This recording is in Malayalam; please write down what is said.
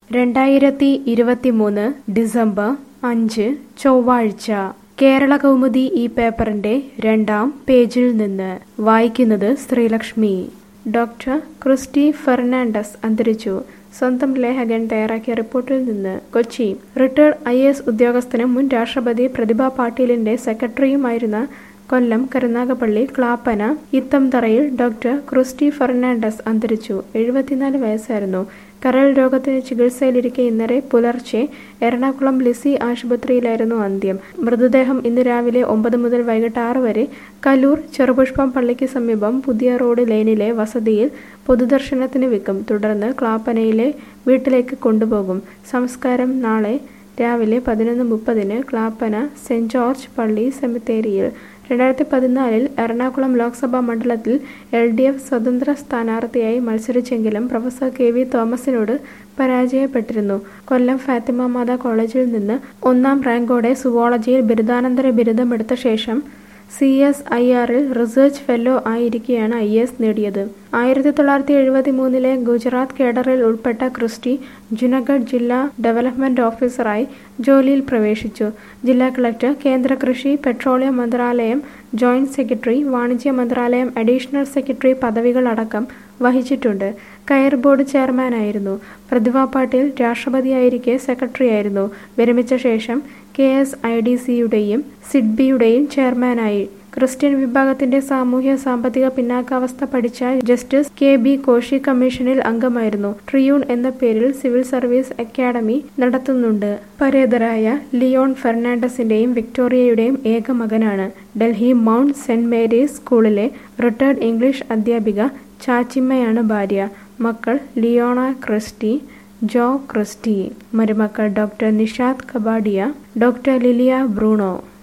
രണ്ടായിരത്തി ഇരുപത്തിമൂന്ന് ഡിസംബർ അഞ്ച് ചൊവ്വാഴ്ച കേരള കൗമുദി ഈ പേപ്പറിന്റെ രണ്ടാം പേജിൽ നിന്ന് വായിക്കുന്നത് ശ്രീലക്ഷ്മി ഡോക്ടർ ക്രിസ്റ്റി ഫെർണാണ്ടസ് അന്തരിച്ചു സ്വന്തം ലേഖകൻ തയ്യാറാക്കിയ റിപ്പോർട്ടിൽ നിന്ന് കൊച്ചി റിട്ടയർഡ് ഐ എസ് ഉദ്യോഗസ്ഥനും മുൻ രാഷ്ട്രപതി പ്രതിഭ പാട്ടീലിന്റെ സെക്രട്ടറിയുമായിരുന്ന കൊല്ലം കരുനാഗപ്പള്ളി ക്ലാപ്പന ഇത്തംതറയിൽ ഡോക്ടർ ക്രിസ്റ്റി ഫെർണാണ്ടസ് അന്തരിച്ചു എഴുപത്തിനാല് വയസ്സായിരുന്നു കരൾ രോഗത്തിന് ചികിത്സയിലിരിക്കെ ഇന്നലെ പുലർച്ചെ എറണാകുളം ലിസി ആശുപത്രിയിലായിരുന്നു അന്ത്യം മൃതദേഹം ഇന്ന് രാവിലെ ഒമ്പത് മുതൽ വൈകിട്ട് ആറ് വരെ കലൂർ ചെറുപുഷ്പം പള്ളിക്ക് സമീപം പുതിയ റോഡ് ലെയിനിലെ വസതിയിൽ പൊതുദർശനത്തിന് വെക്കും തുടർന്ന് ക്ലാപ്പനയിലെ വീട്ടിലേക്ക് കൊണ്ടുപോകും സംസ്കാരം നാളെ രാവിലെ പതിനൊന്ന് മുപ്പതിന് ക്ലാപ്പന സെന്റ് ജോർജ് പള്ളി സെമിത്തേരിയിൽ രണ്ടായിരത്തി പതിനാലിൽ എറണാകുളം ലോക്സഭാ മണ്ഡലത്തിൽ എൽ ഡി എഫ് സ്വതന്ത്ര സ്ഥാനാർത്ഥിയായി മത്സരിച്ചെങ്കിലും പ്രൊഫസർ കെ വി തോമസിനോട് പരാജയപ്പെട്ടിരുന്നു കൊല്ലം ഫാത്തിമ മാതാ കോളേജിൽ നിന്ന് ഒന്നാം റാങ്കോടെ സുവോളജിയിൽ ബിരുദാനന്തര ബിരുദമെടുത്ത ശേഷം സി എസ് ഐ ആറിൽ റിസർച്ച് ഫെല്ലോ ആയിരിക്കെയാണ് ഐ എസ് നേടിയത് ആയിരത്തി തൊള്ളായിരത്തി എഴുപത്തി മൂന്നിലെ ഗുജറാത്ത് കേഡറിൽ ഉൾപ്പെട്ട ക്രിസ്റ്റി ജുനഗഡ് ജില്ലാ ഡെവലപ്മെന്റ് ഓഫീസറായി ജോലിയിൽ പ്രവേശിച്ചു ജില്ലാ കളക്ടർ കേന്ദ്ര കൃഷി പെട്രോളിയം മന്ത്രാലയം ജോയിന്റ് സെക്രട്ടറി വാണിജ്യ മന്ത്രാലയം അഡീഷണൽ സെക്രട്ടറി പദവികളടക്കം വഹിച്ചിട്ടുണ്ട് കയർ ബോർഡ് ചെയർമാനായിരുന്നു പ്രതിഭ പാട്ടീൽ രാഷ്ട്രപതിയായിരിക്കെ സെക്രട്ടറിയായിരുന്നു വിരമിച്ച ശേഷം കെ എസ് ഐ ഡി സിയുടെയും സിഡ്ബിയുടെയും ചെയർമാനായി ക്രിസ്ത്യൻ വിഭാഗത്തിന്റെ സാമൂഹ്യ സാമ്പത്തിക പിന്നാക്കാവസ്ഥ പഠിച്ച ജസ്റ്റിസ് കെ ബി കോശി കമ്മീഷനിൽ അംഗമായിരുന്നു ട്രിയൂൺ എന്ന പേരിൽ സിവിൽ സർവീസ് അക്കാദമി നടത്തുന്നുണ്ട് പരേതരായ ലിയോൺ ഫെർണാണ്ടസിന്റെയും വിക്ടോറിയയുടെയും ഏക മകനാണ് ഡൽഹി മൗണ്ട് സെന്റ് മേരീസ് സ്കൂളിലെ റിട്ടയർഡ് ഇംഗ്ലീഷ് അധ്യാപിക ചാച്ചിമ്മയാണ് ഭാര്യ മക്കൾ ലിയോണ ക്രിസ്റ്റി ജോ ക്രിസ്റ്റി മരുമക്കൾ doctor Nishad Kabadia doctor Lilia Bruno